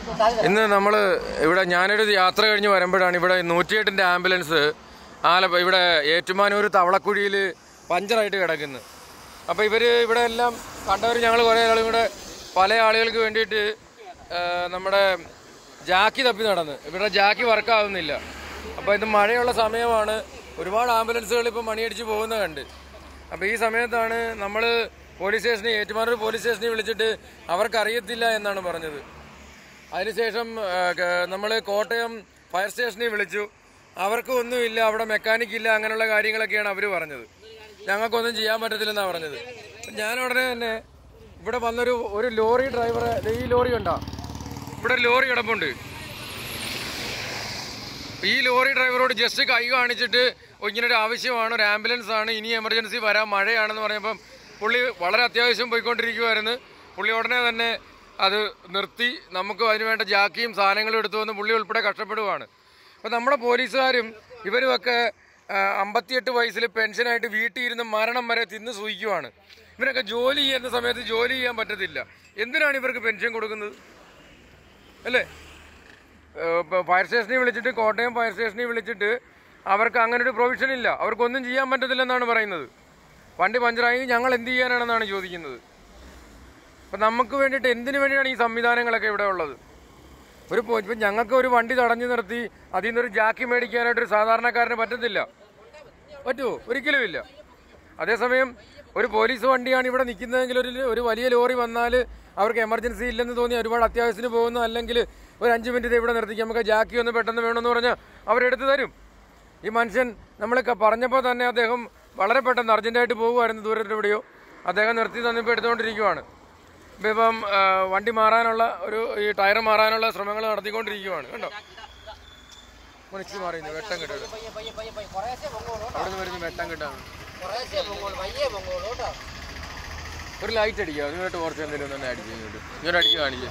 ഇന്ന് നമ്മൾ ഇവിടെ ഞാനൊരു യാത്ര കഴിഞ്ഞ് വരുമ്പോഴാണ് ഇവിടെ നൂറ്റിയെട്ടിൻ്റെ ആംബുലൻസ് ആലപ്പ ഇവിടെ ഏറ്റുമാനൂർ തവളക്കുഴിയിൽ പഞ്ചറായിട്ട് കിടക്കുന്നത് അപ്പോൾ ഇവർ ഇവിടെ എല്ലാം കണ്ടവർ ഞങ്ങൾ കുറേ ആളും കൂടെ പല ആളുകൾക്ക് വേണ്ടിയിട്ട് ആ, നമ്മുടെ ജാക്കി തപ്പി നടന്ന് ഇവിടെ ജാക്കി വർക്കാവുന്നില്ല അപ്പോൾ ഇത് മഴയുള്ള സമയമാണ് ഒരുപാട് ആംബുലൻസുകൾ ഇപ്പോൾ മണിയടിച്ച് പോകുന്നത് കണ്ട് അപ്പോൾ ഈ സമയത്താണ് നമ്മൾ പോലീസ് സ്റ്റേഷനിൽ ഏറ്റുമാനൂർ പോലീസ് സ്റ്റേഷനിൽ വിളിച്ചിട്ട് അവർക്ക് അറിയത്തില്ല എന്നാണ് പറഞ്ഞത് അതിനുശേഷം നമ്മൾ കോട്ടയം ഫയർ സ്റ്റേഷനിൽ വിളിച്ചു അവർക്കും ഒന്നുമില്ല അവിടെ മെക്കാനിക് ഇല്ല അങ്ങനെയുള്ള കാര്യങ്ങളൊക്കെയാണ് അവർ പറഞ്ഞത് ഞങ്ങൾക്കൊന്നും ചെയ്യാൻ പറ്റത്തില്ലെന്നാണ് പറഞ്ഞത് അപ്പം ഞാൻ ഉടനെ തന്നെ ഇവിടെ വന്നൊരു ഒരു ലോറി ഡ്രൈവറെ ദേ ഈ ലോറി ഉണ്ടോ ഇവിടെ ഒരു ലോറി കിടപ്പുണ്ട് ഈ ലോറി ഡ്രൈവറോട് ജസ്റ്റ് കൈ കാണിച്ചിട്ട് "ഓ, ഇങ്ങനെ ഒരു ആവശ്യമാണ് ഒരു ആംബുലൻസ് ആണ് ഇനി എമർജൻസി വരാൻ മഴയാണെന്ന് പറഞ്ഞപ്പം പുള്ളി വളരെ അത്യാവശ്യം പോയിക്കൊണ്ടിരിക്കുമായിരുന്നു പുള്ളി ഉടനെ തന്നെ അത് നിർത്തി നമുക്ക് അതിനുവേണ്ട ജാക്കിയും സാധനങ്ങളും എടുത്തു വന്ന് പുള്ളി ഉൾപ്പെടെ കഷ്ടപ്പെടുവാണ് അപ്പം നമ്മുടെ പോലീസുകാരും ഇവരുമൊക്കെ ആ, അമ്പത്തിയെട്ട് വയസ്സിൽ പെൻഷനായിട്ട് വീട്ടിൽ ഇരുന്ന് മരണം വരെ തിന്ന് സൂഹിക്കുവാണ് ഇവരൊക്കെ ജോലി ചെയ്യുന്ന സമയത്ത് ജോലി ചെയ്യാൻ പറ്റത്തില്ല എന്തിനാണ് ഇവർക്ക് പെൻഷൻ കൊടുക്കുന്നത് അല്ലേ ഏഹ് ഫയർ സ്റ്റേഷനിൽ വിളിച്ചിട്ട് കോട്ടയം ഫയർ സ്റ്റേഷനിൽ വിളിച്ചിട്ട് അവർക്ക് അങ്ങനെ ഒരു പ്രൊവിഷൻ ഇല്ല അവർക്കൊന്നും ചെയ്യാൻ പറ്റത്തില്ലെന്നാണ് പറയുന്നത് വണ്ടി പഞ്ചറായി ഞങ്ങൾ എന്ത് ചെയ്യാനാണെന്നാണ് ചോദിക്കുന്നത് അപ്പം നമുക്ക് വേണ്ടിയിട്ട് എന്തിനു വേണ്ടിയാണ് ഈ സംവിധാനങ്ങളൊക്കെ ഇവിടെ ഉള്ളത് ഒരു പോ- ഇപ്പം ഞങ്ങൾക്ക് ഒരു വണ്ടി തടഞ്ഞു നിർത്തി അതിൽ നിന്നൊരു ജാക്കി മേടിക്കാനായിട്ട് ഒരു സാധാരണക്കാരന് പറ്റത്തില്ല പറ്റുമോ ഒരിക്കലും ഇല്ല അതേസമയം ഒരു പോലീസ് വണ്ടിയാണ് ഇവിടെ നിൽക്കുന്നതെങ്കിൽ ഒരു ഒരു വലിയ ലോറി വന്നാൽ അവർക്ക് എമർജൻസി ഇല്ലെന്ന് തോന്നി ഒരുപാട് അത്യാവശ്യത്തിന് പോകുന്നു അല്ലെങ്കിൽ ഒരു അഞ്ച് മിനിറ്റ് ഇവിടെ നിർത്തിക്കും നമുക്ക് ജാക്കി ഒന്ന് പെട്ടെന്ന് വേണമെന്ന് പറഞ്ഞാൽ അവരെടുത്ത് തരും ഈ മനുഷ്യൻ നമ്മൾ പറഞ്ഞപ്പോൾ തന്നെ അദ്ദേഹം വളരെ പെട്ടെന്ന് അർജന്റായിട്ട് പോകുമായിരുന്നു ദൂരത്ത് എവിടെയോ അദ്ദേഹം നിർത്തി തന്നിപ്പോൾ എടുത്തുകൊണ്ടിരിക്കുവാണ് ഇപ്പം ഇപ്പം ആ, വണ്ടി മാറാനുള്ള ഒരു ഈ ടയർ മാറാനുള്ള ശ്രമങ്ങൾ നടത്തിക്കൊണ്ടിരിക്കുവാണ് കണ്ടോ മണിച്ച് മാറിയുന്നു വെട്ടം കിട്ടുന്നത് പയ്യെ പയ്യെ പയ്യെ പയ്യെ കുറേശ്ശെ പൊങ്ങോളൂ അവിടെ നിന്ന് വരുന്ന വെട്ടം കിട്ടാണ് കുറേശ്ശെ പൊങ്ങോളൂ പയ്യെ പൊങ്ങോളൂ കേട്ടോ ഒരു ലൈറ്റ് അടിക്കുക ഇങ്ങോട്ട് കുറച്ച് എന്തെങ്കിലും തന്നെ അടിക്കുക ഇങ്ങോട്ട് ഇങ്ങോട്ട് അടിക്കുക കാണിക്കുക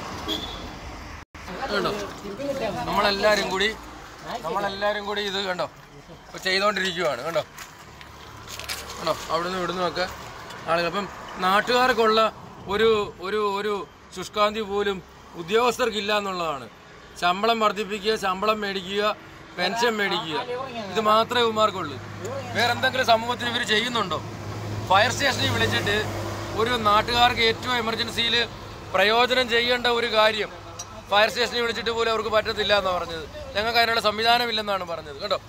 കണ്ടോ നമ്മളെല്ലാരും കൂടി നമ്മളെല്ലാരും കൂടി ഇത് കണ്ടോ ഇപ്പൊ ചെയ്തോണ്ടിരിക്കുവാണ് കണ്ടോ കണ്ടോ അവിടുന്ന് ഇവിടുന്ന് ഒക്കെ ആളുകൾ അപ്പം നാട്ടുകാർക്കുള്ള ഒരു ഒരു ഒരു ശുഷ്കാന്തി പോലും ഉദ്യോഗസ്ഥർക്കില്ല എന്നുള്ളതാണ് ശമ്പളം വർദ്ധിപ്പിക്കുക ശമ്പളം മേടിക്കുക പെൻഷൻ മേടിക്കുക ഇത് മാത്രമേ ഇവന്മാർക്കുള്ളൂ വേറെ എന്തെങ്കിലും സമൂഹത്തിൽ ഇവർ ചെയ്യുന്നുണ്ടോ ഫയർ സ്റ്റേഷനിൽ വിളിച്ചിട്ട് ഒരു നാട്ടുകാർക്ക് ഏറ്റവും എമർജൻസിയിൽ പ്രയോജനം ചെയ്യേണ്ട ഒരു കാര്യം ഫയർ സ്റ്റേഷനിൽ വിളിച്ചിട്ട് പോലും അവർക്ക് പറ്റത്തില്ല എന്നാണ് പറഞ്ഞത് ഞങ്ങൾക്ക് അതിനുള്ള സംവിധാനമില്ലെന്നാണ് പറഞ്ഞത് കേട്ടോ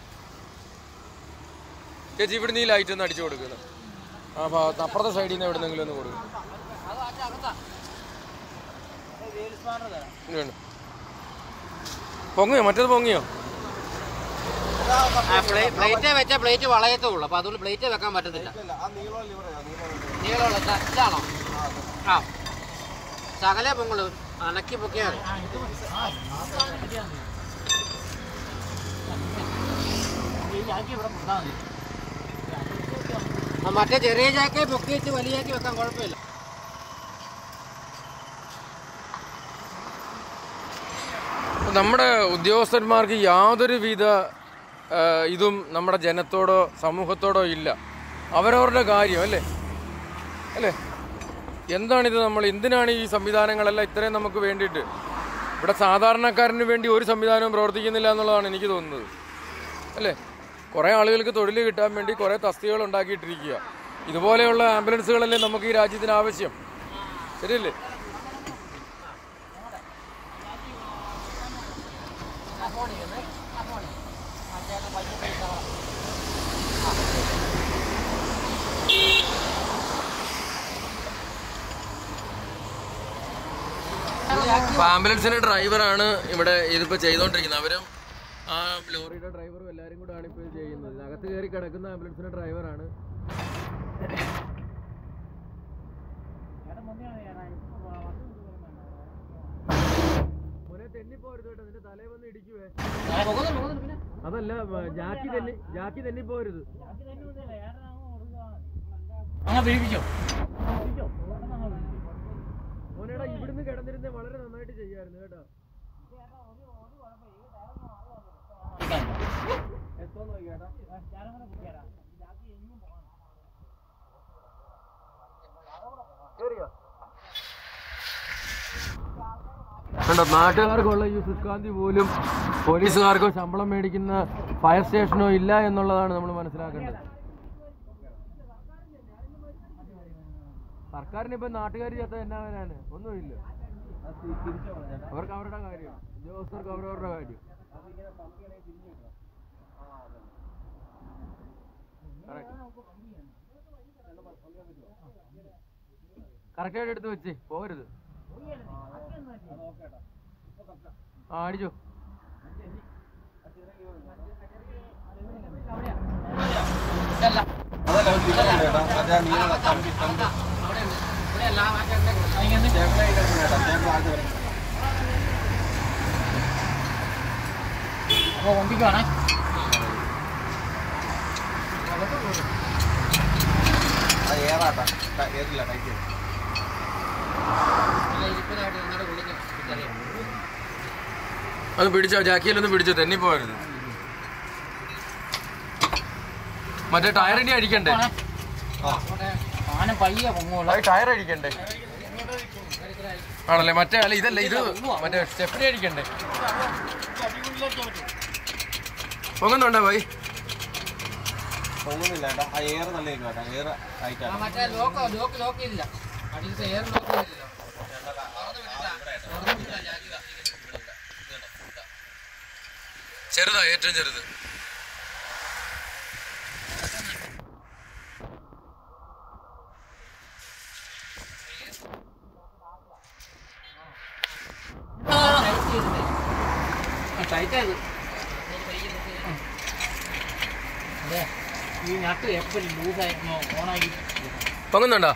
ചേച്ചി ഇവിടുന്ന് ഈ ലൈറ്റ് ഒന്ന് അടിച്ചു കൊടുക്കുന്നു ആ ഭാഗത്ത് അപ്പുറത്തെ സൈഡിൽ നിന്ന് എവിടെന്നെങ്കിലും ഒന്ന് കൊടുക്കും ഇനി വേണ്ട. പൊങ്ങിയോ മറ്റേത് പൊങ്ങിയോ പ്ലേറ്റ് വെച്ച പ്ലേറ്റ് വളയത്തുള്ളൂ അപ്പൊ അതുകൊണ്ട് പ്ലേറ്റ് വെക്കാൻ പറ്റത്തില്ല നീളമുള്ള ഇതാ- ഇതാണോ ആ ശകല പൊങ്ങള് അനക്കി പൊക്കിയാൽ മറ്റേ ചെറിയ ചാക്കെ പൊക്കി വെച്ച് വലിയാക്കി വെക്കാൻ കുഴപ്പമില്ല നമ്മുടെ ഉദ്യോഗസ്ഥന്മാർക്ക് യാതൊരു വിധ ആ, ഇതും നമ്മുടെ ജനത്തോടോ സമൂഹത്തോടോ ഇല്ല അവരവരുടെ കാര്യം അല്ലേ അല്ലേ എന്താണിത് നമ്മൾ എന്തിനാണ് ഈ സംവിധാനങ്ങളെല്ലാം ഇത്രയും നമുക്ക് വേണ്ടിയിട്ട് ഇവിടെ സാധാരണക്കാരന് വേണ്ടി ഒരു സംവിധാനവും പ്രവർത്തിക്കുന്നില്ല എന്നുള്ളതാണ് എനിക്ക് തോന്നുന്നത് അല്ലേ കുറേ ആളുകൾക്ക് തൊഴിൽ കിട്ടാൻ വേണ്ടി കുറേ തസ്തികകൾ ഉണ്ടാക്കിയിട്ടിരിക്കുക ഇതുപോലെയുള്ള ആംബുലൻസുകളല്ലേ നമുക്ക് ഈ രാജ്യത്തിന് ആവശ്യം ശരിയല്ലേ അപ്പൊ ആംബുലൻസിന്റെ ഡ്രൈവറാണ് ഇവിടെ ഇതിപ്പോ ചെയ്തോണ്ടിരിക്കുന്നത് അവരും ആ ലോറിയുടെ ഡ്രൈവറും എല്ലാരും കൂടെ ആണ് ഇപ്പൊ ഇത് ചെയ്യുന്നത് അകത്ത് കയറി കിടക്കുന്ന ആംബുലൻസിന്റെ ഡ്രൈവറാണ് മോനെ തെന്നിപ്പോരുത് കേട്ടോ നിന്റെ തലയിൽ വന്ന് ഇടിക്കുവേ അതല്ല മ, ജാക്കി തെന്നി ജാക്കി തെന്നിപ്പോരുത് അങ്ങനെ വീഴിക്കും മോനേടാ ഇവിടുന്ന് കിടന്നിരുന്നേ വളരെ നന്നായിട്ട് ചെയ്യായിരുന്നു കേട്ടോ കണ്ടോ നാട്ടുകാർക്കുള്ള ഈ സുക്കാന്തി പോലും പോലീസുകാർക്കോ ശമ്പളം മേടിക്കുന്ന ഫയർ സ്റ്റേഷനോ ഇല്ല എന്നുള്ളതാണ് നമ്മൾ മനസ്സിലാക്കേണ്ടത് സർക്കാരിന് ഇപ്പൊ നാട്ടുകാർ ചത്ത എന്നാ വരാന് ഒന്നുമില്ല അവർക്ക് അവരുടെ കാര്യം ഉദ്യോഗസ്ഥർക്ക് അവരവരുടെ കാര്യം കറക്റ്റായിട്ട് എടുത്ത് വെച്ച് പോകരുത് ആ അടിച്ചോ അപ്പോൾ കൊണ്ടിക്കുവാണേ അത് പിടിച്ചോ ജാക്കിയിലൊന്ന് പിടിച്ചോ തെന്നി പോകരുത് മറ്റേ ടയർ ഇനി അടിക്കണ്ടേ ആന പയ്യെ പൊങ്ങുള്ള ടയർ അടിക്കണ്ടേ ആണല്ലേ മറ്റേ അല്ല ഇതല്ല ഇത് മറ്റേ സ്റ്റെപ്പിനെ അടിക്കണ്ടേ പൊങ്ങുന്നുണ്ടോ ഭായി പോകുന്നില്ല കേട്ടോ ആ എയർ നല്ല കേട്ടോ എയർ ആയിട്ടാണ് മറ്റേ ലോക്ക് ലോക്ക് ലോക്ക് ചെയ്തില്ല അടിയിലത്തെ എയർ ലോക്ക് ചെയ്തില്ല ചെറുതാ ഏറ്റവും ചെറുത് ടൈറ്റായത് അതെ ഈ നട്ട് എപ്പോഴും ലൂസായിരുന്നു ഓണാക്കി പൊങ്ങുന്നുണ്ടോ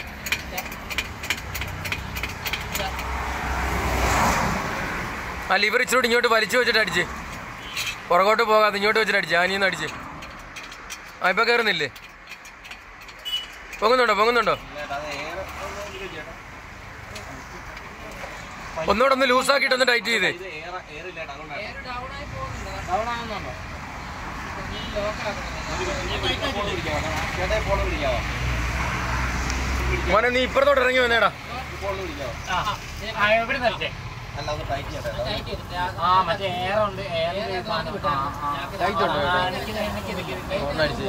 ആ ലിവർ ഇച്ചിരി ഇങ്ങോട്ട് വലിച്ചു വെച്ചിട്ട് അടിച്ച് പുറകോട്ട് പോകാതെ ഇങ്ങോട്ട് വെച്ചിട്ട് അടിച്ച് ആനിന്ന് അടിച്ച് ആ ഇപ്പൊ കയറുന്നില്ലേ പൊങ്ങുന്നുണ്ടോ പൊങ്ങുന്നുണ്ടോ ചേട്ടാ അത് എയർ ചേട്ടാ ഒന്നുകൂടെ ഒന്ന് ലൂസാക്കിയിട്ട് ഒന്ന് ടൈറ്റ് ചെയ്തേ ഇത് എയർ എയർ ഇല്ല കേട്ടോ അതുകൊണ്ടാണ് എയർ ഡൗൺ ആയി പോകുന്നുണ്ട് ഡൗൺ ആവുന്നുണ്ടോ ഈ ലോക്കാക്കണം ഫോൺ പിടിക്കാവോ ചേട്ടാ ഫോൺ പിടിക്കാവോ മോനെ നീ ഇപ്പുറത്തോട്ട് ഇറങ്ങി വന്നേടാ ഫോൺ പിടിക്കാവോ ആ എവിടെ നിർത്തേ അല്ല ഒന്ന് ടൈറ്റ് ചെയ്യട്ടെ ആ മറ്റേ എയർ ഉണ്ട് എയർ Tight ഉണ്ടോ ഒന്ന് അടിച്ച്.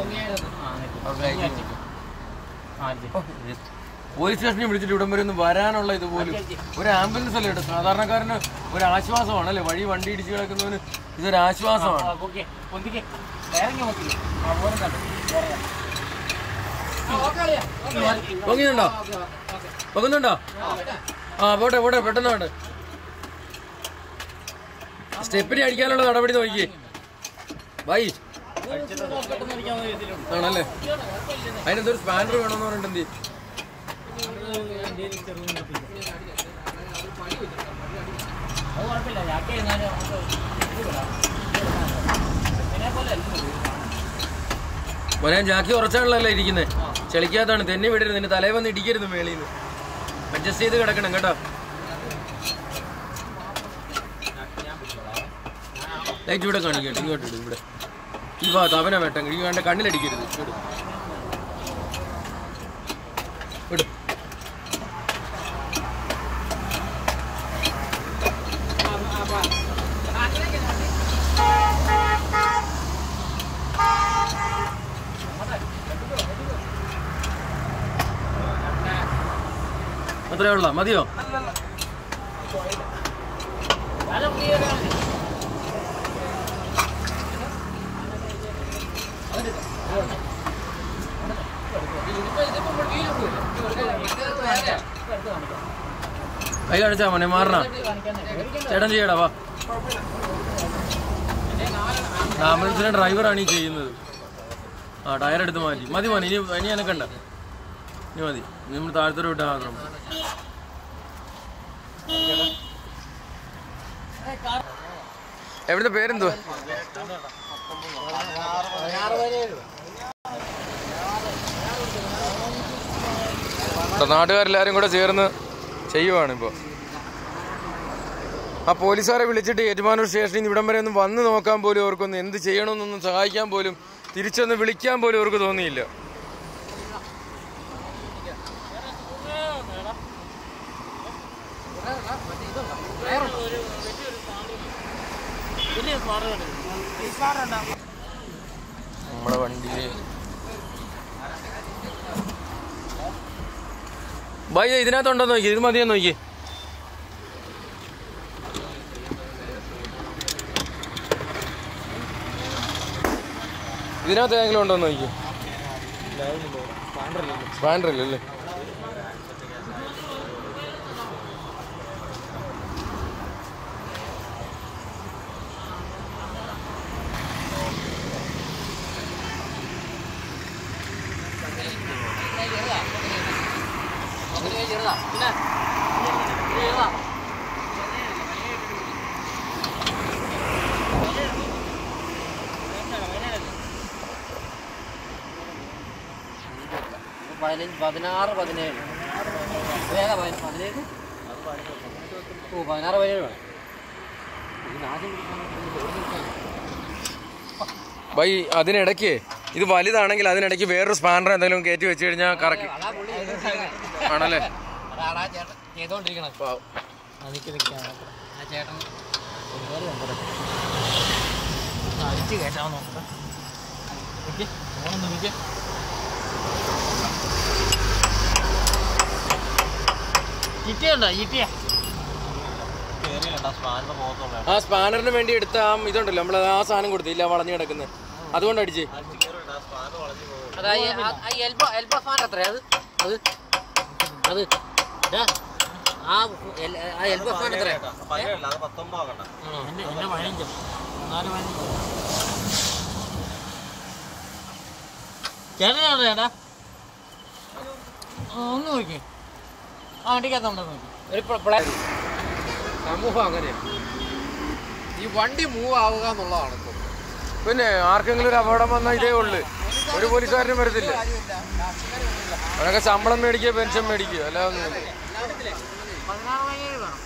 പോലീസ് സ്റ്റേഷനിൽ വിളിച്ചിട്ട് ഇവിടം വരെ ഒന്ന് വരാനുള്ള ഇതുപോലും ഒരു ആംബുലൻസ് അല്ലേ കേട്ടോ സാധാരണക്കാരന് ഒരു ആശ്വാസമാണ് അല്ലേ വഴി വണ്ടി ഇടിച്ച് കിടക്കുന്നവന് ഇതൊരു ആശ്വാസമാണ് ഇറങ്ങി നോക്കി ആ പോലും കണ്ടു പൊങ്ങുന്നുണ്ടോ പൊങ്ങുന്നുണ്ടോ ആ പോട്ടെ പോട്ടെ പെട്ടെന്ന് പോട്ടെ സ്റ്റെപ്പിന് അടിക്കാനുള്ള നടപടി നോക്കി ബൈ ആണല്ലേ അതിനെന്തൊരു സ്പാനർ വേണമെന്ന് പറഞ്ഞിട്ട് എന്ത് ചെയ്യും? അത് കുഴപ്പമില്ല ചാക്കി കഴിഞ്ഞാൽ നമുക്ക് ഇത് വിടാം ഇതിനെ പോലെ അല്ലല്ലോ മോനെ ജാക്കി ഉറച്ചാണല്ലോ ഇരിക്കുന്നത് ചെളിക്കാത്താണ് തെന്നി വിടരുത് നിന്റെ തലേ വന്ന് ഇടിക്കരുത് മേളിൽ നിന്ന് അഡ്ജസ്റ്റ് ചെയ്ത് കിടക്കണം കേട്ടോ ലൈറ്റ് ഇവിടെ കാണിക്കട്ടെ ഇങ്ങോട്ട് ഇടും ഇവിടെ ഈ ഭാഗത്ത് അവനെ വെട്ടം ഈ വേണ്ട കണ്ണിലടിക്കരുത് ഇട്. ഇട് അത്രേ ഉള്ള മതിയോ അത് ക്ലിയർ ആണ് കൈ കാണിച്ചാ മോനെ മാറണ ചേട്ടൻ ചെയ്യടാ വാ ആംബുലൻസിലെ ഡ്രൈവറാണ് ഈ ചെയ്യുന്നത് ആ ടയർ എടുത്ത് മാറ്റി മതി മോനെ ഇനി ഇനി എനക്കണ്ട ഇനി മതി നമ്മൾ താഴത്തോട്ട് വിട്ടാൽ മാത്രം എവിടുത്തെ പേരെന്തുവാ ഇവിടെ നാട്ടുകാരെല്ലാരും കൂടെ ചേർന്ന് ചെയ്യുവാണ് ഇപ്പോൾ ആ പോലീസുകാരെ വിളിച്ചിട്ട് ഏറ്റുമാനൂർ സ്റ്റേഷനിൽ നിന്ന് ഇവിടം വരെ ഒന്ന് വന്ന് നോക്കാൻ പോലും അവർക്കൊന്ന് എന്ത് ചെയ്യണമെന്നൊന്നും സഹായിക്കാൻ പോലും തിരിച്ചൊന്ന് വിളിക്കാൻ പോലും അവർക്ക് തോന്നിയില്ല നമ്മുടെ വണ്ടിയിൽ ബൈ ഇതിനകത്തുണ്ടോ നോക്കി ഇത് മതിയോ നോക്കി ഇതിനകത്ത് ഏതെങ്കിലും ഉണ്ടോ നോക്കി സ്പാൻഡർ ഇല്ലല്ലേ ചെറുതാ പിന്നെ ചെറുതാ പതിനഞ്ച് പതിനാറ് പതിനേഴ് ഏതാ പതിന- പതിനേഴ് ഓ പതിനാറ് പതിനേഴ് വേണം ഇതിന് ആദ്യം ബൈ അതിനിടയ്ക്ക് ഇത് വലുതാണെങ്കിൽ അതിനിടയ്ക്ക് വേറൊരു സ്പാനർ എന്തെങ്കിലും കയറ്റി വെച്ച് കഴിഞ്ഞാൽ കറക്റ്റ് അതാ പുള്ളി ചെയ്തോണ്ടിരിക്കണത്. ആണല്ലേ അതാണ് ആ ചേട്ടൻ ചെയ്തോണ്ടിരിക്കണത് ആ ചേട്ടൻ ഒരുപാട് കണ്ടത് അടിച്ച് കയറ്റാമെന്ന് നോക്കാം ഓണൊന്ന് നിൽക്കേ ഇറ്റിയുണ്ടോ ഇറ്റിയ കേറിയില്ലട്ടാ സ്പാനിന്റെ മുഖത്തുള്ള ആ സ്പാനറിന് വേണ്ടി എടുത്ത ആ ഇതുണ്ടല്ലോ നമ്മൾ ആ സാധനം കൊടുത്തില്ല വളഞ്ഞു കിടക്കുന്നത് അതുകൊണ്ട് അടിച്ച് കേറിയിട്ടാ സ്പാൻ വളഞ്ഞു പോകും അതായത് എൽബോ എൽബോ ഫാൻ എത്രയാ അത് അത് അത് ഇതാ, ആ എൽ- ആ എൽബോ ഫാൻ എത്രയാ പതിനേഴല്ല അത് പത്തൊമ്പത് ആകണ്ട എന്റെ പതിനഞ്ച് നാല് പതിനഞ്ച് ചേട്ടനാണോ ചേട്ടാ ഒന്ന് നോക്കി ആ വണ്ടിക്കകത്തുണ്ടോ നോക്കി ഒരു സമൂഹം അങ്ങനെയാണ് ഈ വണ്ടി മൂവ് ആവുക എന്നുള്ളതാണ് ഇപ്പൊ പിന്നെ ആർക്കെങ്കിലും ഒരു അപകടം വന്നാൽ ഇതേ ഉള്ളു ഒരു പോലീസുകാരനും വരത്തില്ല അവരൊക്കെ ശമ്പളം മേടിക്കുക പെൻഷൻ മേടിക്കുക അല്ലാതെ ഒന്നുമില്ല പതിനാറ് പതിനേഴ് വേണം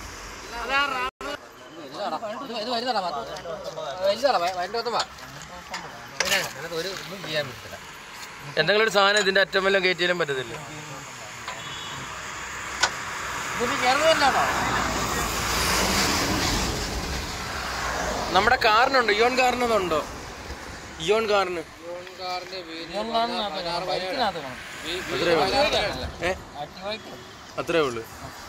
ഇത് വലുതാടാ വലുതാടാ വലുതൊന്നും വാ പിന്നെ അതിനകത്ത് ഒരു ഒന്നും ചെയ്യാൻ പറ്റില്ല എന്തെങ്കിലും ഒരു സാധനം ഇതിന്റെ അറ്റം വല്ലതും കയറ്റിയാലും പറ്റത്തില്ല ഇതിന് ചെറുതല്ലാണോ നമ്മുടെ കാറിനുണ്ടോ ഇയോൺ കാറിനുണ്ടോ ഇയോൺ കാറിന് ഏ അത്രേ ഉള്ളു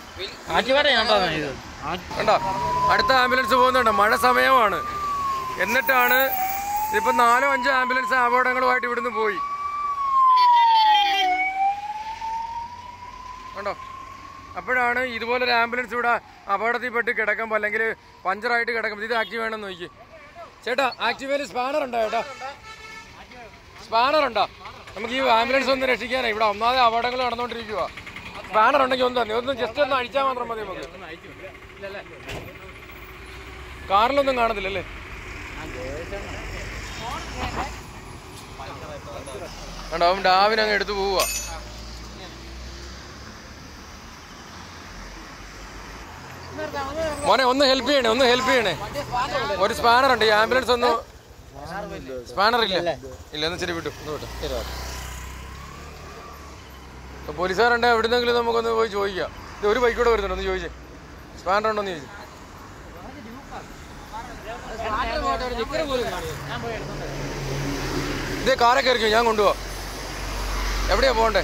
കണ്ടോ അടുത്ത ആംബുലൻസ് പോകുന്നുണ്ടോ മഴ സമയമാണ് എന്നിട്ടാണ് ഇതിപ്പോ നാലോ അഞ്ചോ ആംബുലൻസ് അപകടങ്ങളുമായിട്ട് ഇവിടുന്ന് പോയി കണ്ടോ അപ്പോഴാണ് ഇതുപോലൊരു ആംബുലൻസ് ഇവിടെ അപകടത്തിൽപ്പെട്ട് കിടക്കുമ്പോൾ അല്ലെങ്കിൽ പഞ്ചറായിട്ട് കിടക്കുമ്പോൾ ഇത് ആക്റ്റീവ് വേണമെന്ന് നോക്കി ചേട്ടാ ആക്റ്റീവയിൽ സ്പാനർ ഉണ്ടോ ചേട്ടാ സ്പാനർ ഉണ്ടോ നമുക്ക് ഈ ആംബുലൻസ് ഒന്ന് രക്ഷിക്കാനായി ഇവിടെ ഒന്നാമത് അപകടങ്ങൾ നടന്നുകൊണ്ടിരിക്കുക സ്പാനർ ഉണ്ടെങ്കിൽ ഒന്ന് തന്നെ ഒന്ന് ജസ്റ്റ് ഒന്ന് അടിച്ചാൽ മാത്രം മതി നമുക്ക് കാറിലൊന്നും കാണത്തില്ലല്ലേ കണ്ടോ അവൻ ഡാവിനെ അങ്ങ് എടുത്തു പോവുക മോനെ ഒന്ന് ഹെൽപ്പ് ചെയ്യണേ ഒന്ന് ഹെൽപ്പ് ചെയ്യണേ ഒരു സ്പാനർ ഉണ്ട് ഈ ആംബുലൻസ് ഒന്ന് സ്പാനർ ഇല്ല ഇല്ല എന്ന് ശരി വിട്ടു ഒന്ന് വിട്ടു ഇപ്പൊ പോലീസുകാരുണ്ട് എവിടുന്നെങ്കിലും നമുക്കൊന്ന് പോയി ചോദിക്കാം ഇത് ഒരു ബൈക്ക് കൂടെ വരുന്നുണ്ട് ഒന്ന് ചോദിച്ചേ സ്പാനർ ഉണ്ടോ എന്ന് ചോദിച്ചു ഇത് കാറൊക്കെ ആയിരിക്കും ഞാൻ കൊണ്ടുപോവാ എവിടെയാ പോകണ്ടേ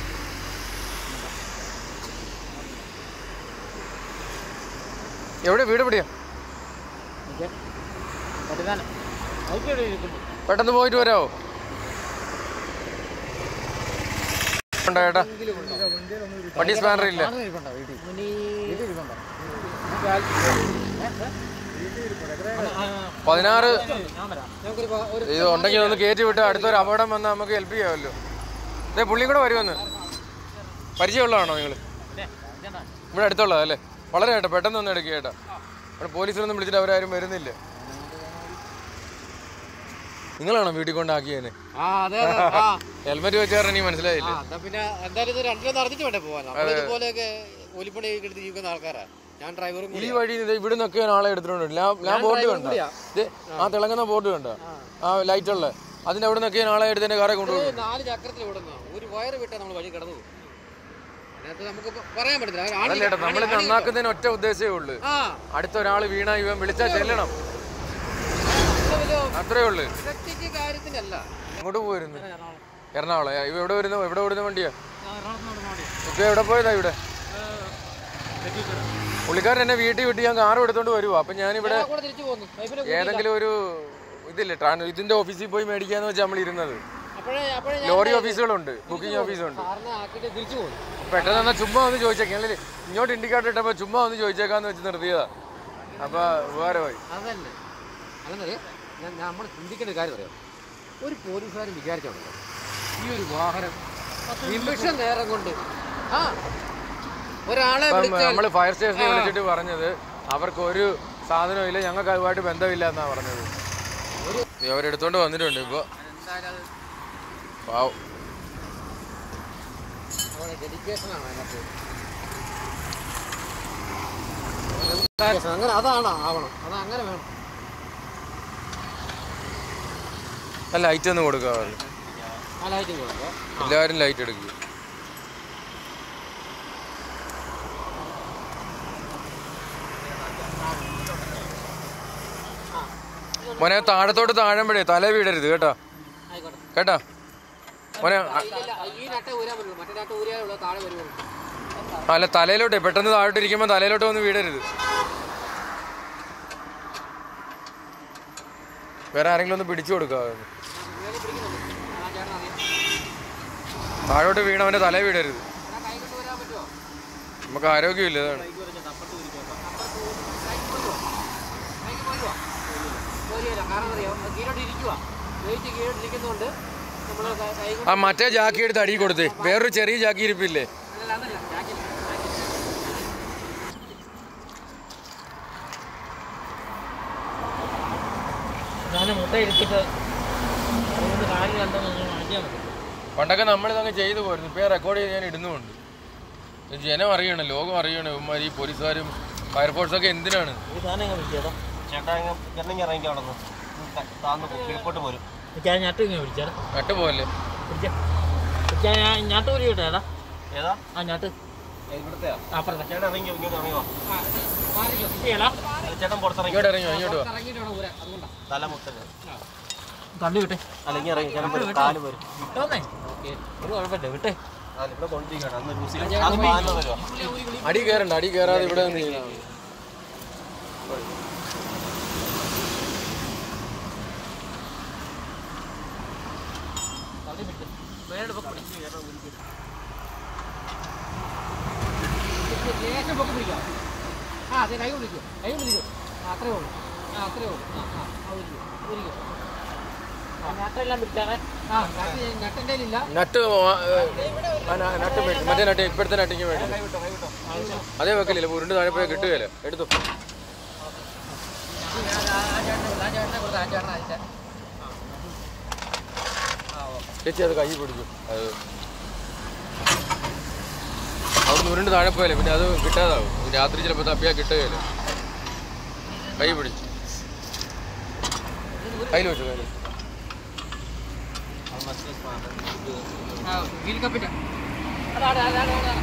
എവിടെ വീട് എവിടെയാ പെട്ടെന്ന് പോയിട്ട് വരാവോ ഉണ്ടോ ചേട്ടാ വണ്ടി സ്പാനർ ഇല്ല പതിനാറ് ഇത് ഉണ്ടെങ്കിൽ ഒന്ന് കയറ്റി വിട്ട് അടുത്തൊരു അപകടം വന്നാൽ നമുക്ക് ഹെൽപ്പ് ചെയ്യാമല്ലോ ഇതേ പുള്ളിയും കൂടെ വരുമെന്ന് പരിചയമുള്ളതാണോ നിങ്ങൾ ഇവിടെ അടുത്തുള്ളതാ അല്ലേ വളരെ കേട്ടോ പെട്ടെന്ന് ഒന്ന് എടുക്കുക കേട്ടോ ഇവിടെ പോലീസിലൊന്നും വിളിച്ചിട്ട് അവരാരും വരുന്നില്ല നിങ്ങളാണോ വീട്ടിൽ കൊണ്ടാക്കിയതിന് ആ അതെ അതെ ആ ഹെൽമെറ്റ് വെച്ചാൽ എനിക്ക് മനസ്സിലായില്ല ആ, എന്നാ പിന്നെ എന്തായാലും ഇത് രണ്ടിലൊന്നും അറിഞ്ഞിട്ട് വേണ്ടേ പോവാൻ നമ്മൾ ഇതുപോലെയൊക്കെ കൂലിപ്പണി എടുത്ത് ജീവിക്കുന്ന ആൾക്കാരാ ഞാൻ ഡ്രൈവറും ഈ വഴി ഇത് ഇവിടെ നിന്നൊക്കെ ആളെ എടുത്തിട്ടുണ്ട് ഞാൻ ഞാൻ ബോർഡ് കണ്ടോ ഇത് ആ തിളങ്ങുന്ന ബോർഡ് കണ്ടോ ആ ലൈറ്റ് ഉള്ള അതിന്റെ അവിടെ നിന്നൊക്കെ ആളെ എടുത്ത് എന്റെ കാറെ കൊണ്ടുപോകും നാല് ചക്രത്തിൽ ഓടുന്ന ഒരു വയറ് വിട്ടാ നമ്മൾ വഴി കടന്നു പോകും അതിനകത്ത് നമുക്ക് ഇപ്പൊ പറയാൻ പറ്റത്തില്ല ഒരു ആണി- അതല്ല ചേട്ടാ നമ്മൾ ആണി- ആണി നന്നാക്കുന്നതിന് ഒറ്റ ഉദ്ദേശമേ ഉള്ളൂ ആ അടുത്ത ഒരാൾ വീണ ഇവൻ വിളിച്ചാൽ ചെല്ലണം അത്രേ ഉള്ളു ഇലക്ട്രിക് കാര്യത്തിനല്ല അങ്ങോട്ട് പോയിരുന്നു എറണാകുളം ഇവ എവിടെ വരുന്നു എവിടെ വരുന്ന വണ്ടിയാ ഇപ്പൊ എവിടെ പോയതാ ഇവിടെ പുള്ളിക്കാരൻ എന്നെ വീട്ടിൽ വിട്ട് ഞാൻ കാർ എടുത്തോണ്ട് വരുവാ അപ്പൊ ഞാനിവിടെ കൂടെ തിരിച്ചു പോന്നു വൈഫിനെ ഏതെങ്കിലും ഒരു ഇതില്ലേ ട്രാൻ ഇതിന്റെ ഓഫീസിൽ പോയി മേടിക്കാന്ന് വെച്ചാൽ നമ്മൾ ഇരുന്നത് അപ്പോഴേ അപ്പോഴേ ഞാൻ ലോറി ഓഫീസുകളുണ്ട് ബുക്കിംഗ് ഓഫീസുണ്ട് സാറിനെ ആക്കിയിട്ട് തിരിച്ചു പോന്നു പെട്ടെന്ന് എന്നാ ചുമ്മാ ഒന്ന് ചോദിച്ചേക്കാം അല്ലെങ്കിൽ ഇങ്ങോട്ട് ഇൻഡിക്കേറ്റർ ഇട്ടപ്പോ ചുമ്മാ ഒന്ന് ചോദിച്ചേക്കാന്ന് വെച്ച് നിർത്തിയതാ അപ്പൊ ഉപകാരമായി അതല്ലേ അല്ലെന്നറിയ ഞാൻ നമ്മൾ ചിന്തിക്കേണ്ട ഒരു കാര്യം പറയാം ഒരു പോലീസുകാരൻ വിചാരിച്ചോണ്ടല്ലോ ഈ ഒരു വാഹനം നിമിഷ നേരം കൊണ്ട് ആ ഒരാളെ ഇപ്പം വിളിച്ചാൽ നമ്മള് ഫയർ സ്റ്റേഷനിൽ വിളിച്ചിട്ട് പറഞ്ഞത് അവർക്ക് ഒരു സാധനവും ഇല്ല ഞങ്ങൾക്ക് അതുമായിട്ട് ബന്ധമില്ല എന്നാ പറഞ്ഞത് നീ അവരെടുത്തോണ്ട് വന്നിട്ടുണ്ട് ഇപ്പൊ പാവം ഡെഡിക്കേഷൻ ആണ് അതിനകത്ത് അങ്ങനെ അതാണ് ആവണം അത് അങ്ങനെ വേണം ആ ലൈറ്റ് ഒന്ന് കൊടുക്കാറ് ആ ലൈറ്റിംഗ് കൊടുക്കുക എല്ലാവരും ലൈറ്റ് എടുക്കുക മോനെ താഴത്തോട്ട് താഴുമ്പോഴേ തല വീടരുത് കേട്ടോ ആയിക്കോട്ടെ കേട്ടോ മോനെ ഇല്ല, ഇല്ല, ഈ നട്ടേ ഊരാൻ പറ്റുള്ളൂ മറ്റേ നട്ട ഊരിയാലേ ഉള്ളൂ താഴെ വരുള്ളൂ അല്ല തലയിലോട്ടെ പെട്ടെന്ന് താഴോട്ട് ഇരിക്കുമ്പോൾ തലയിലോട്ട് വന്ന് വീടരുത് വേറെ ആരെങ്കിലും ഒന്ന് പിടിച്ചു കൊടുക്കുക ഇയാള് പിടിക്കുന്നുണ്ട് ആ ചേട്ടൻ അറിയാം താഴോട്ട് വീണവന്റെ തല വീടരുത് ആ കൈ കൊണ്ട് വരാൻ പറ്റുമോ നമുക്ക് ആരോഗ്യമില്ല അതാണ് കൈക്ക് പോരുവാ പോരുകയില്ല കാരണം അറിയാം അത് കീഴോട്ട് ഇരിക്കുക വെയിറ്റ് കീഴോട്ട് ഇരിക്കുന്നതുകൊണ്ട് നമ്മൾ കൈ കൊണ്ട് ആ മറ്റേ ജാക്കി എടുത്ത് അടി കൊടുത്തേ വേറൊരു ചെറിയ ജാക്കി ഇരിപ്പില്ലേ അല്ല അതല്ല ജാക്കിൽ ഞാൻ മുട്ട എടുത്തിട്ട് അതുകൊണ്ട് കാല് കണ്ടെന്ന് മാറ്റിയാൽ മതി പണ്ടൊക്കെ നമ്മൾ ഇതങ്ങ് ചെയ്തു പോയിരുന്നു ഇപ്പൊ റെക്കോർഡ് ചെയ്ത് ഞാൻ ഇടുന്നുമുണ്ട് ഇത് ജനം അറിയണം ലോകം അറിയണം ഇവന്മാർ ഈ പോലീസുകാരും ഫയർഫോഴ്സൊക്കെ എന്തിനാണ് ഒരു സാധനം അങ്ങ് പിടിച്ചേടാ ചേട്ടാ ഇങ്ങ് ചേട്ടനെങ്കിൽ ഇറങ്ങി അവിടെ നിന്ന് താന്ന് കീഴ്പോട്ട് പോരും പിടിച്ചാൽ ഞട്ട് ഇങ്ങനെ പിടിച്ചേടാ നട്ട് പോലെ പിടിച്ചാ പിടിച്ചാൽ ഞാൻ ഞട്ട് ഊരി വിട്ടേടാ ഏതാ ആ ഞട്ട് ഇവിടുത്തെയാ അപ്പുറത്തെ ചേട്ടൻ ഇറങ്ങി ഇങ്ങോട്ട് ഇറങ്ങിയോ ചെയ്യടാ ചേട്ടൻ പുറത്തിറങ്ങി ഇങ്ങോട്ട് ഇറങ്ങിയോ ഇങ്ങോട്ട് വാ ഇറങ്ങിയിട്ട് വേണം ഊരാൻ അതുകൊണ്ടാണ് തല മുത്തല് തള്ളി വിട്ടെ അല്ലെങ്കിൽ ഇറങ്ങി ചേട്ടൻ വരും കാല് വരും വിട്ടോന്നേ ഒരു കുഴപ്പമില്ല വിട്ടെ കാല് ഇവിടെ കൊണ്ടിരിക്കണം അന്ന് യൂസ് ചെയ്യാം അത് പാലിന് വരുമോ അടി കയറണ്ട അടി കയറാതെ ഇവിടെ നിന്ന് ചെയ്യണം. തള്ളി വിട്ട് വേറെ പൊക്കം പിടി. ലേശം പൊക്കി പിടിക്കാം ആ അതെ കൈ കൊണ്ട് പിടിക്കും കൈ കൊണ്ട് പിടിക്കും ആ അത്രേ ഉള്ളൂ ആ അത്രേ ഉള്ളൂ ആ ആ ആ ഊരിക്കും ഊരിക്കും ആ ഞട്ടെല്ലാം പിടിച്ചാണേ ആ നട്ട് നട്ടിൻ്റെ ഇല്ല നട്ട് വാ- ആ ന- നട്ട് മേടിച്ചു മറ്റേ നട്ട് ഇപ്പോഴത്തെ നട്ടിങ് മേടിച്ചു അതേ വെക്കലില്ല ഉരുണ്ട് താഴെ പോയാൽ കിട്ടുകയില്ല എടുത്തു ചേച്ചി അത് കൈ പിടിച്ചു അത് അവിടെ ഉരുണ്ട് താഴെ പോയാലേ പിന്നെ അത് കിട്ടാതാവും രാത്രി ചിലപ്പോൾ തപ്പിയാൽ കിട്ടുകയില്ല കൈ പിടിച്ചു കയ്യിൽ വെച്ചു കയ്യിൽ അത് മറ്റേ സാധനം. അതാണ് അതാണ് അതാണ്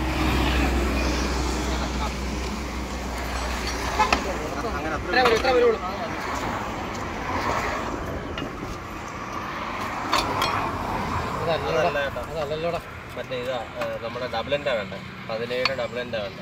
അങ്ങനെ അത്ര ഇത്ര വരും ഇത്ര വരുള്ളൂ അതല്ല ചേട്ടാ അതല്ലല്ലോടാ മറ്റേ ഇതാ ഏ, നമ്മുടെ ഡബിൾ എൻ്റെ വേണ്ട പതിനേഴ് ഡബിൾ എൻ്റെ വേണ്ട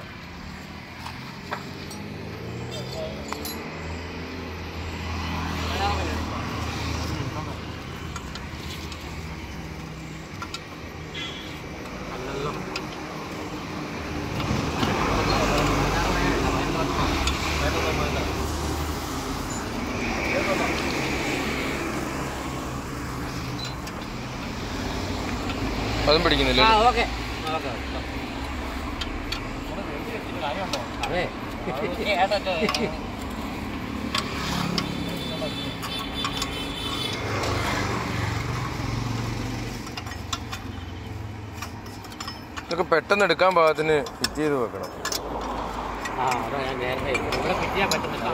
അതും പിടിക്കുന്നില്ല ആ ഓക്കെ അതെ ഇതൊക്കെ പെട്ടെന്ന് എടുക്കാൻ പാകത്തിന് ഫിറ്റ് ചെയ്ത് വെക്കണം ആ അതാ ഞാൻ നേരത്തെ ഇവിടെ കിട്ടിയാൽ പറ്റുന്നില്ല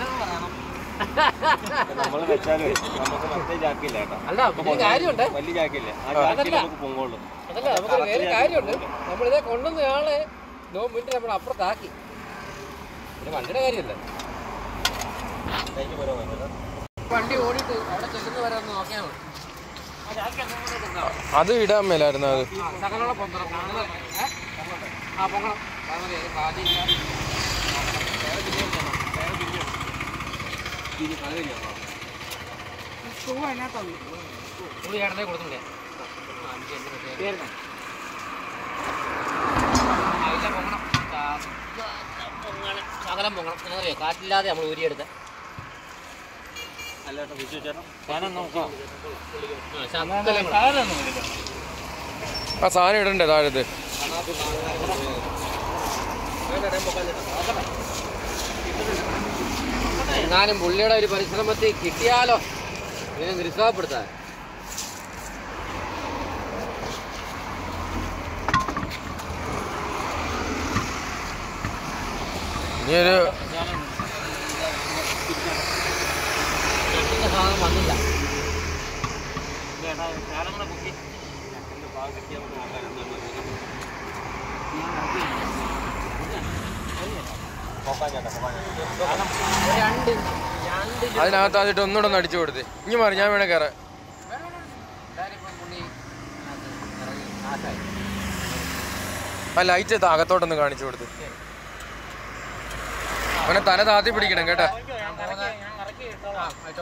നമ്മൾ വെച്ചാലും നമുക്ക് മറ്റേ ജാക്കില്ല ചേട്ടാ അല്ല ഒരു കാര്യമുണ്ട് വലിയ ജാക്കില്ലേ ആ ജാക്കിൽ നമുക്ക് പൊങ്ങുള്ളൂ അതല്ല നമുക്ക് വേറെ കാര്യമുണ്ട് നമ്മളിതേ കൊണ്ടുവന്ന ആളെ നോ മിനിറ്റ് നമ്മൾ അപ്പുറത്താക്കി പിന്നെ വണ്ടിയുടെ കാര്യമല്ല എനിക്ക് പോരാൻ പറ്റില്ല വണ്ടി ഓടിയിട്ട് അവിടെ ചെല്ലുന്ന വരെ ഒന്ന് നോക്കിയാൽ മതി അത് ഇടാൻ മേലായിരുന്നു അത് ആ, ശകലമുള്ള പൊന്തണം കാണുന്നത് ഏ? ആ പൊങ്ങണം കാരണം ഇത് കാലില്ല പുളി ഏടനെ കൊടുത്തില്ലേ അതിലെ പൊങ്ങണം ശകലം പൊങ്ങണം എന്നറിയോ കാറ്റില്ലാതെ നമ്മൾ ഊരിയെടുത്ത് അല്ലേട്ടാ വിജു ചേട്ടാ സാധനം നോക്കാം ശകലം സാധനം ഇല്ല ആ സാധനം ഇടണ്ടേ താഴത്ത് എങ്ങാനും പുള്ളിയുടെ ഒരു പരിശ്രമത്തിൽ കിട്ടിയാലോ ഇതിനെ നിരുത്സാഹപ്പെടുത്താൻ ഇനി ഒരു കിട്ടുന്ന സാധനം വന്നില്ല ചേട്ടാ ശാലം കൂടെ പൊക്കി എൻ്റെ ഭാഗം കിട്ടിയാൽ നമുക്ക് നോക്കാം പോക്കാൻ ചേട്ടാ പോക്കാൻ ചേട്ടാ ഒരു രണ്ട് രണ്ട് അതിനകത്ത് അതിട്ട് ഒന്നുകൂടെ ഒന്ന് അടിച്ചു കൊടുത്തേ ഇനി മാറി ഞാൻ വേണേ കയറാം ഇതാരിപ്പം പുള്ളി അത് ഇറങ്ങി നാശമായി ആ ലൈറ്റ് അകത്തോട്ടൊന്ന് കാണിച്ചു കൊടുത്ത് അവനെ തല താത്തി പിടിക്കണം കേട്ടാ ആ, കേട്ടോ.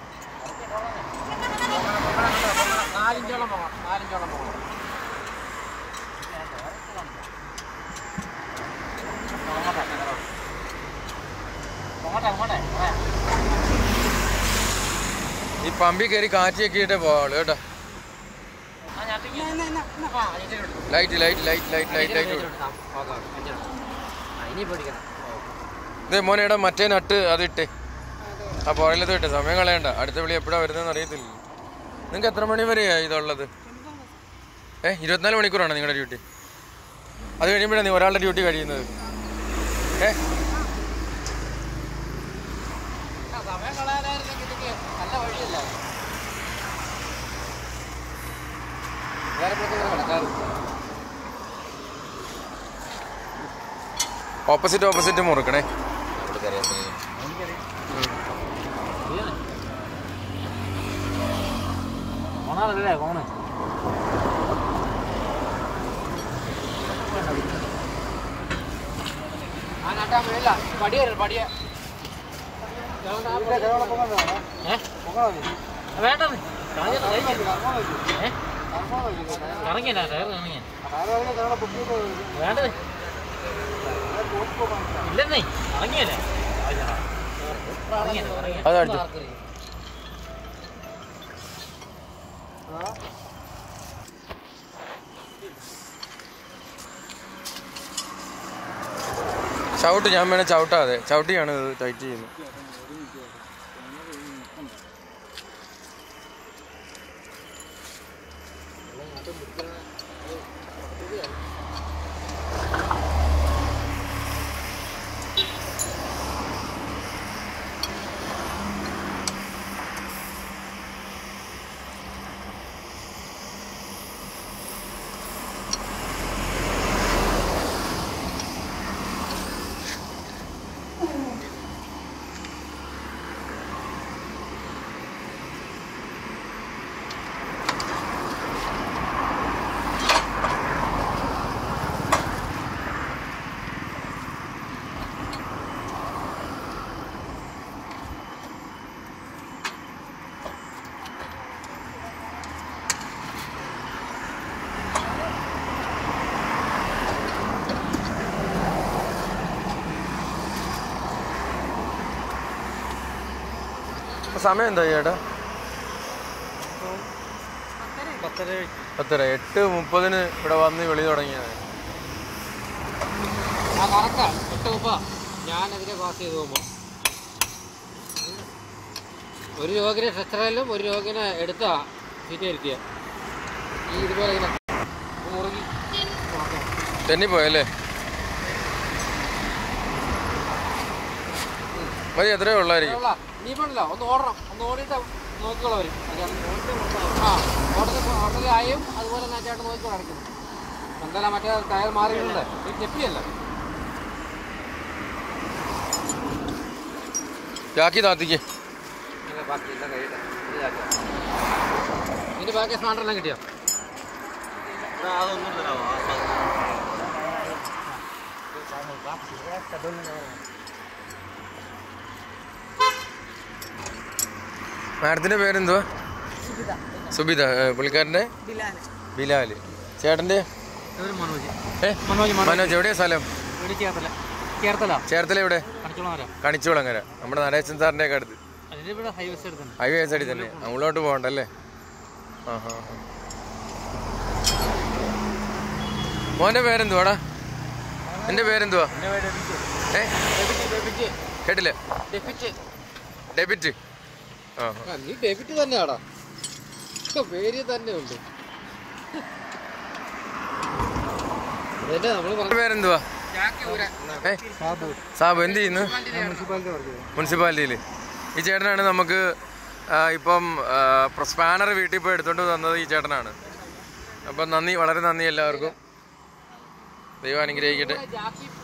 നാലിഞ്ചോളം പോകണം നാലിഞ്ചോളം പോകണം ഈ പമ്പി കയറി കാറ്റിയൊക്കെ ഇട്ടേ പോവാളൂ കേട്ടോ light light light light light light ഇനി പേടിക്കണം ഇതേ മോനേടാ മറ്റേ നട്ട് അതിട്ട് ആ പുറകിലത് ഇട്ട് സമയം കളയണ്ട അടുത്ത വിളി എപ്പോഴാ വരുന്നതെന്ന് അറിയത്തില്ല നിങ്ങൾക്ക് എത്ര മണി വരെയാ ഇതുള്ളത് ഏ ഇരുപത്തിനാല് മണിക്കൂറാണ് നിങ്ങളുടെ ഡ്യൂട്ടി അത് കഴിയുമ്പോഴാണ് നീ ഒരാളുടെ ഡ്യൂട്ടി കഴിയുന്നത് ഏ സമയം കളയാനായിരുന്നെങ്കിൽ ഇതൊക്കെ നല്ല വഴിയല്ല വേറെ പ്രത്യേകം കിടക്കാറ് ഓപ്പോസിറ്റ് ഓപ്പോസിറ്റ് മുറുക്കണേ ഓണാറല്ലേ ഓണ് ആ നട്ടാ മേല പടിയ പടിയ ഏ വേണ്ടത് കറങ്ങില്ല ടയർ കറങ്ങിയ വേണ്ടത് ഇല്ലെന്നേ ഇറങ്ങിയല്ലേ ഇറങ്ങിയല്ലേ ഇറങ്ങിയ അത് അടിച്ചു ചവിട്ട് ഞാൻ വേണേ ചവിട്ടാതെ ചവിട്ടിയാണ് ഇത് ടൈറ്റ് ചെയ്യുന്നത് ഇപ്പൊ സമയം എന്താ ചേട്ടാ പത്തര എട്ട് മുപ്പതിന് ഇവിടെ വന്ന് വിളി തുടങ്ങിയത് ആ കറക്റ്റാ എട്ട് മുപ്പ ഞാനതിനെ പാസ് ചെയ്ത് പോകുമ്പോൾ ഒരു രോഗിനെ സ്ട്രെച്ചറിലും ഒരു രോഗിനെ എടുത്താ സീറ്റ് ഇരുത്തിയ ഈ ഇതുപോലെ ഇങ്ങനെ മുറുകി നോക്കാം. തെന്നിപ്പോയല്ലേ മതി എത്രയോ ഉള്ളായിരിക്കും ഉള്ള ഇനിയിപ്പോണ്ടല്ലോ ഒന്ന് ഓടണം ഒന്ന് ഓടിയിട്ട് നോക്കിക്കോളാം അവര് ആ ഓട്ടത്തിൽ ഓട്ടത്തിലായും അതുപോലെ തന്നെ ചേട്ടൻ നോക്കിക്കോളാം അടയ്ക്കുന്നു എന്തായാലും മറ്റേ ടയർ മാറിയിട്ടുണ്ട് ഈ ചെപ്പിയല്ല ചാക്കി താത്തിക്ക് ഇല്ല, ബാക്കി എല്ലാം കഴിയട്ടെ ഇതാക്കാം. ഇതിന്റെ ബാക്കി സ്മാർട്ടെല്ലാം കിട്ടിയോ എടാ, അതൊന്നും തരാമോ ആ സാധനം. മാഡത്തിന്റെ പേരെന്തുവാ സുബിത ഏ, പുള്ളിക്കാരന്റെ ബിലാല് ചേട്ടന്റെ മനോജ് ഏ മനോജ് മനോജ് എവിടെയാ സ്ഥലം ഇവിടെ ചേർത്തല ചേർത്തല ചേർത്തല എവിടെ കണിച്ചോളം വരാം കണിച്ചുകുളങ്ങര നമ്മുടെ നടേശൻ സാറിന്റെ ഒക്കെ അടുത്ത് അതിന്റെ ഇവിടെ ഹൈവേസ് എടുത്തുണ്ട് ഹൈവേ സൈഡിൽ തന്നെ അങ്ങോട്ട് പോകണ്ടല്ലേ ആ ഹാ ഹാ മോന്റെ പേരെന്തുവാടാ എന്റെ പേരെന്തുവാ ഏ കേട്ടില്ല ഡെഫിറ്റ് ഡെബിറ്റ് ആ ആ, നീ ഡെബിറ്റ് തന്നെയാടാ പേര് തന്നെ ഉണ്ട് അതല്ലേ നമ്മള് മോന്റെ പേരെന്തുവാ ഏ സാബു എന്ത് ചെയ്യുന്നു മുനിസിപ്പാലിറ്റിയിൽ ഈ ചേട്ടനാണ് നമുക്ക് ആ, ഇപ്പം സ്പാനർ വീട്ടിൽ പോയി എടുത്തോണ്ട് തന്നത് ഈ ചേട്ടനാണ് അപ്പം നന്ദി വളരെ നന്ദി എല്ലാവർക്കും ദൈവം അനുഗ്രഹിക്കട്ടെ ജാക്കി